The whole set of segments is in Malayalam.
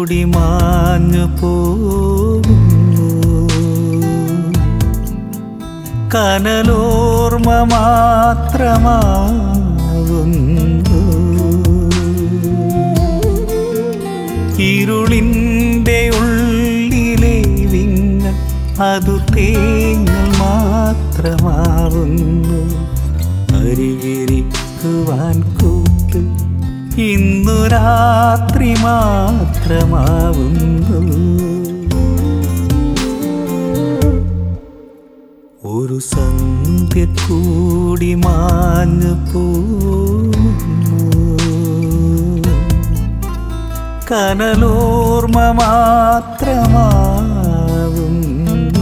കൂടി മാഞ്ഞു പോകുന്നു കനലോർമ്മ മാത്രമാകുന്നു ഇരുളിൻ്റെ ഉള്ളിലെ വിങ്ങൽ അതു തേങ്ങൽ മാത്രമാവുന്നു അരികിരിക്കുവാൻ കൂട്ട് ഇന്നു രാത്രി മാത്രമാവുന്നു ഒരു സന്ധ്യ കൂടി മാഞ്ഞു പോകുന്നു കനലോർമ്മ മാത്രമാവുന്നു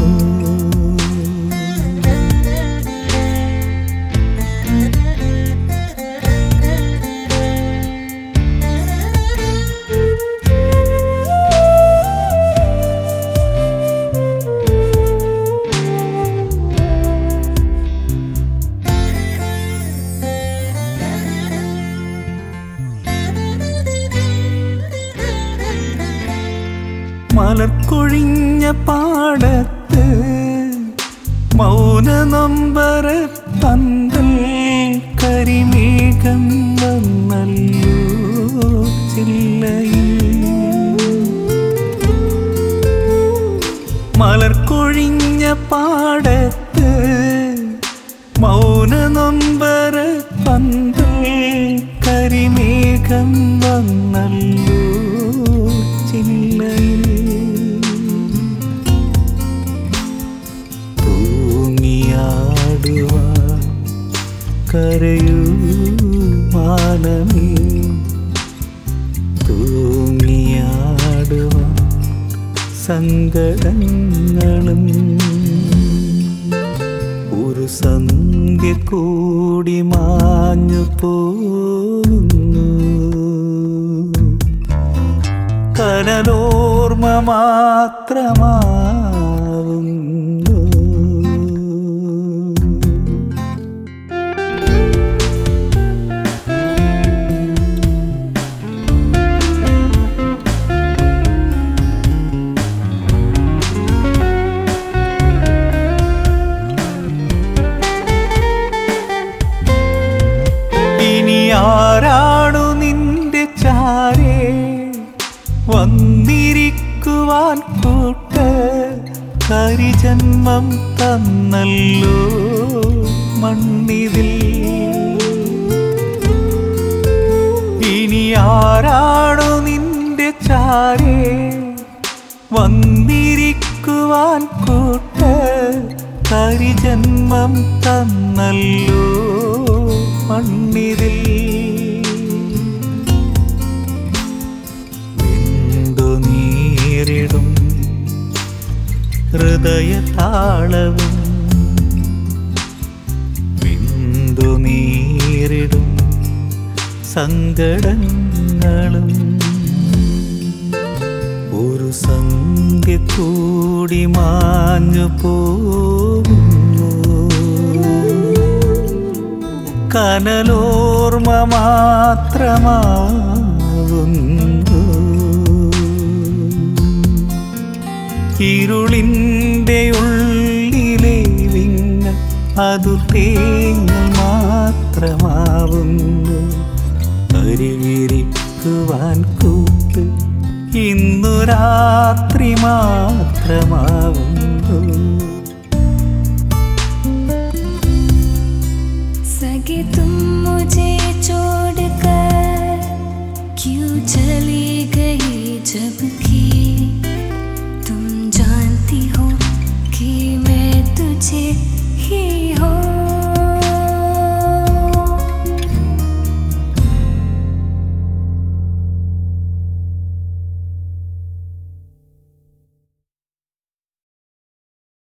മലർക്കൊഴിഞ്ഞ പാടത്ത് മൗന നമ്പര പന്തൽ കരിമേഘം വന്നല്ലോ ചില്ലയിൽ മലർക്കൊഴിഞ്ഞ പാടത്ത് മൗന നമ്പര പന്തൽ കരിമേഘം വന്നല്ലോ ചില്ലയിൽ തൂങ്ങിയാടുവാൻ കരയൂ മാനമേ തൂങ്ങിയാടുവാൻ സങ്കടങ്ങളും ഒരു സന്ധ്യ കൂടി മാഞ്ഞു പോകുന്നു കനലോർമ്മ മാത്രമാവുന്നു ഇനി ആരാണു നിന്റെ ചാരേ വന്നിരിക്കുവാൻ കൂട്ട് കരിജന്മം തന്നല്ലോ മണ്ണിതിൽ ഇനി ആരാണു നിന്റെ ചാരേ വന്നിരിക്കുവാൻ കൂട്ട് കരിജന്മം തന്നല്ലോ മണ്ണിതിൽ വെന്തു നീരിടും ഹൃദയതാളവും വെന്തു നീരിടും സങ്കടങ്ങളും ഒരു സന്ധ്യ കൂടി മാഞ്ഞു പോകുന്നു കനലോർമ്മ മാത്രമാവുന്നു ഇരുളിൻ്റെ ഉള്ളിലെ വിങ്ങൽ അതു തേങ്ങൽ മാത്രമാവുന്നു അരികിരിക്കുവാൻ കൂട്ട് ഇന്നു രാത്രി മാത്രമാവുന്നു सगे तुम मुझे छोड़कर क्यों चली गई जबकि तुम जानती हो कि मैं तुझे ही हो